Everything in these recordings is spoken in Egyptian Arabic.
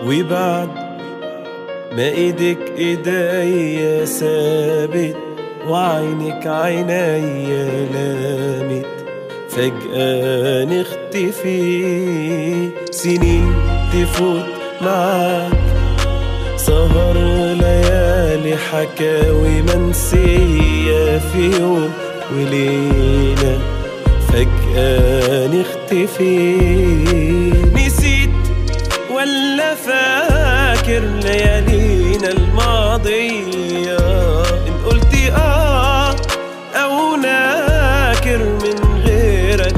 وبعد ما ايدك ايديا ثابت وعينك عينيا لامت فجأة نختفي سنين تفوت معاك سهر ليالي حكاوي منسية في يوم وليلة فجأة نختفي نسيت ولا فاكر ليالينا الماضية إن قلتي آه أو ناكر من غيرك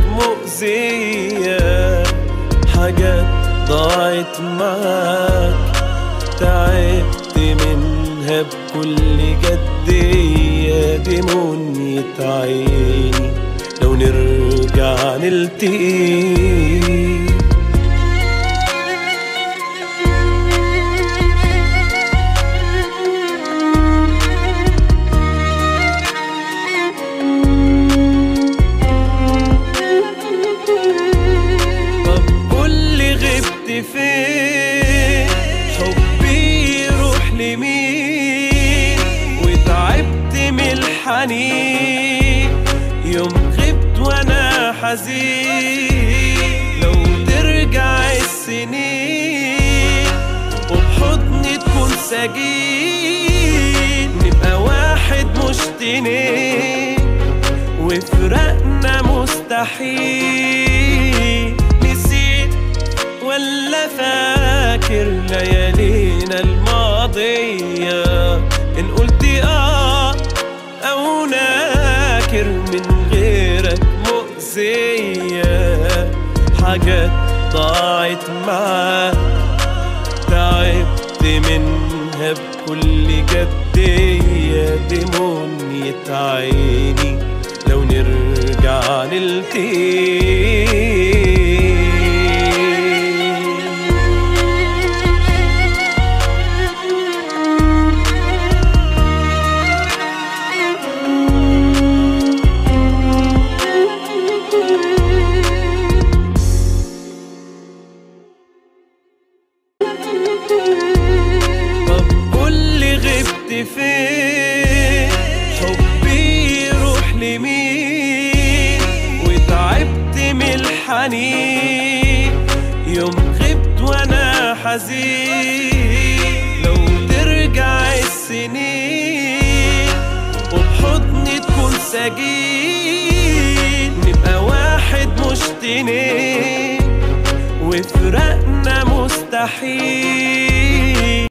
مؤذية حاجات ضاعت معاك تعبت منها بكل جدية دي منية عيني لو نرجع نلتقي طب قولي غبت فين حبي يروح لمين وتعبت من الحنين يوم غبت وانا حزين لو ترجع السنين وبحضني تكون سجين نبقى واحد مش اتنين وفرقنا مستحيل نسيت ولا فاكر ليالينا الماضية إن قلتي آه أو ناكر من غيرك مؤذية حاجات ضاعت معاك تعبت منها بكل جدية دي منية عيني لو نرجع نلتقي طب قولي غبت فين حبي يروح لمين وتعبت من الحنين يوم غبت وانا حزين لو ترجع السنين وبحضني تكون سجين نبقى واحد مش اتنين وفرقنا مستحيل